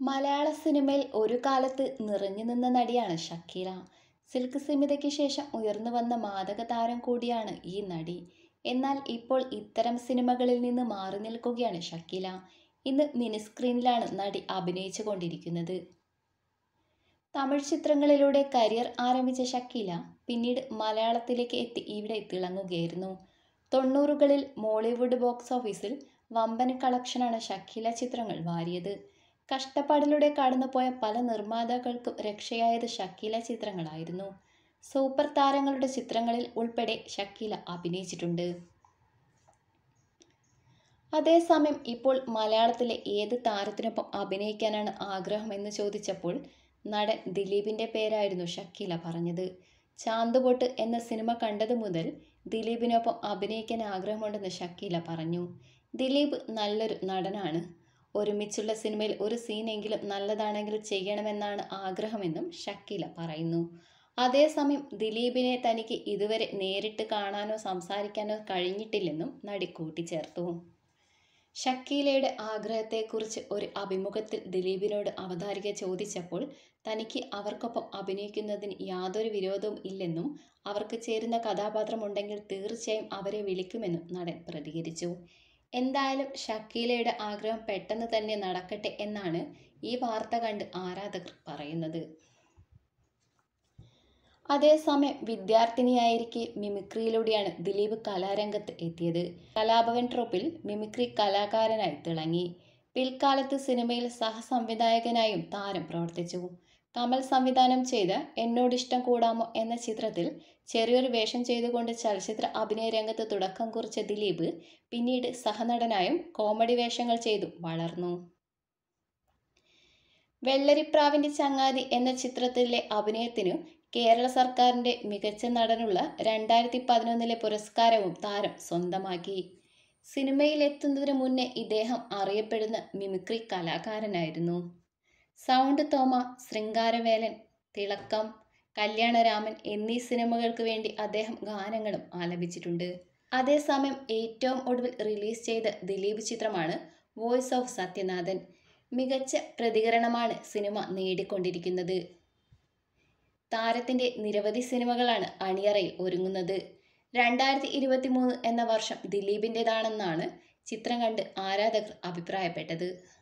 മലയാള സിനിമയിൽ ഒരു കാലത്ത് നിറഞ്ഞു നിന്ന നടിയാണ് ഷക്കീല സിൽക്ക് സ്മിതയ്ക്ക് ശേഷം ഉയർന്നു വന്ന മാദക താരം കൂടിയാണ് ഈ നടി എന്നാൽ ഇപ്പോൾ ഇത്തരം സിനിമകളിൽ നിന്ന് മാറി നിൽക്കുകയാണ് ഷക്കീല ഇന്ന് മിനിസ്ക്രീനിലാണ് നടി അഭിനയിച്ചു കൊണ്ടിരിക്കുന്നത് തമിഴ് ചിത്രങ്ങളിലൂടെ കരിയർ ആരംഭിച്ച ഷക്കീല പിന്നീട് മലയാളത്തിലേക്ക് എത്തി ഇവിടെ തിളങ്ങുകയായിരുന്നു തൊണ്ണൂറുകളിൽ മോളിവുഡ് ബോക്സ് ഓഫീസിൽ വമ്പൻ കളക്ഷനാണ് ഷക്കീല ചിത്രങ്ങൾ വാരിയത് കഷ്ടപ്പാടിലൂടെ കടന്നുപോയ പല നിർമ്മാതാക്കൾക്കും രക്ഷയായത് ഷക്കീല ചിത്രങ്ങളായിരുന്നു സൂപ്പർ താരങ്ങളുടെ ചിത്രങ്ങളിൽ ഉൾപ്പെടെ ഷക്കീല അഭിനയിച്ചിട്ടുണ്ട് അതേസമയം ഇപ്പോൾ മലയാളത്തിലെ ഏത് താരത്തിനൊപ്പം അഭിനയിക്കാനാണ് ആഗ്രഹം എന്ന് ചോദിച്ചപ്പോൾ നടൻ ദിലീപിൻ്റെ പേരായിരുന്നു ഷക്കീല പറഞ്ഞത് ചാന്തുപൊട്ട് എന്ന സിനിമ കണ്ടതു മുതൽ ദിലീപിനൊപ്പം അഭിനയിക്കാൻ ആഗ്രഹമുണ്ടെന്ന് ഷക്കീല പറഞ്ഞു ദിലീപ് നല്ലൊരു നടനാണ് ഒരുമിച്ചുള്ള സിനിമയിൽ ഒരു സീനെങ്കിലും നല്ലതാണെങ്കിൽ ചെയ്യണമെന്നാണ് ആഗ്രഹമെന്നും ഷക്കീല പറയുന്നു അതേസമയം ദിലീപിനെ തനിക്ക് ഇതുവരെ നേരിട്ട് കാണാനോ സംസാരിക്കാനോ കഴിഞ്ഞിട്ടില്ലെന്നും നടി കൂട്ടിച്ചേർത്തു ഷക്കീലയുടെ ആഗ്രഹത്തെക്കുറിച്ച് ഒരു അഭിമുഖത്തിൽ ദിലീപിനോട് അവതാരിക ചോദിച്ചപ്പോൾ തനിക്ക് അവർക്കൊപ്പം അഭിനയിക്കുന്നതിന് യാതൊരു വിരോധവും ഇല്ലെന്നും അവർക്ക് ചേരുന്ന കഥാപാത്രമുണ്ടെങ്കിൽ തീർച്ചയായും അവരെ വിളിക്കുമെന്നും നടൻ പ്രതികരിച്ചു എന്തായാലും ഷക്കീലയുടെ ആഗ്രഹം പെട്ടെന്ന് തന്നെ നടക്കട്ടെ എന്നാണ് ഈ വാർത്ത കണ്ട് ആരാധകർ പറയുന്നത് അതേസമയം വിദ്യാർത്ഥിനിയായിരിക്കെ മിമിക്രിയിലൂടെയാണ് ദിലീപ് കലാരംഗത്ത് എത്തിയത് കലാഭവൻ ട്രോപ്പിൽ മിമിക്രി കലാകാരനായി തിളങ്ങി പിൽക്കാലത്ത് സിനിമയിൽ സഹസംവിധായകനായും താരം പ്രവർത്തിച്ചു കമൽ സംവിധാനം ചെയ്ത എന്നോടിഷ്ടം കൂടാമോ എന്ന ചിത്രത്തിൽ ചെറിയൊരു വേഷം ചെയ്തുകൊണ്ട് ചലച്ചിത്ര അഭിനയ രംഗത്ത് തുടക്കം കുറിച്ച ദിലീപ് പിന്നീട് സഹനടനായും കോമഡി വേഷങ്ങൾ ചെയ്തു വളർന്നു വെള്ളരിപ്രാവിൻ്റെ ചങ്ങാതി എന്ന ചിത്രത്തിലെ അഭിനയത്തിനു കേരള സർക്കാരിൻ്റെ മികച്ച നടനുള്ള രണ്ടായിരത്തി പതിനൊന്നിലെ പുരസ്കാരവും താരം സ്വന്തമാക്കി സിനിമയിൽ എത്തുന്നതിന് മുന്നേ ഇദ്ദേഹം അറിയപ്പെടുന്ന മിമിക്രി കലാകാരനായിരുന്നു സൗണ്ട് തോമ ശൃംഗാരവേലൻ തിളക്കം കല്യാണരാമൻ എന്നീ സിനിമകൾക്ക് വേണ്ടി അദ്ദേഹം ഗാനങ്ങളും ആലപിച്ചിട്ടുണ്ട് അതേസമയം ഏറ്റവും ഒടുവിൽ റിലീസ് ചെയ്ത ദിലീപ് ചിത്രമാണ് വോയിസ് ഓഫ് സത്യനാഥൻ മികച്ച പ്രതികരണമാണ് സിനിമ നേടിക്കൊണ്ടിരിക്കുന്നത് താരത്തിൻ്റെ നിരവധി സിനിമകളാണ് അണിയറയിൽ ഒരുങ്ങുന്നത് രണ്ടായിരത്തി ഇരുപത്തി മൂന്ന് എന്ന വർഷം ദിലീപിൻ്റെതാണെന്നാണ് ചിത്രം കണ്ട് ആരാധകർ അഭിപ്രായപ്പെട്ടത്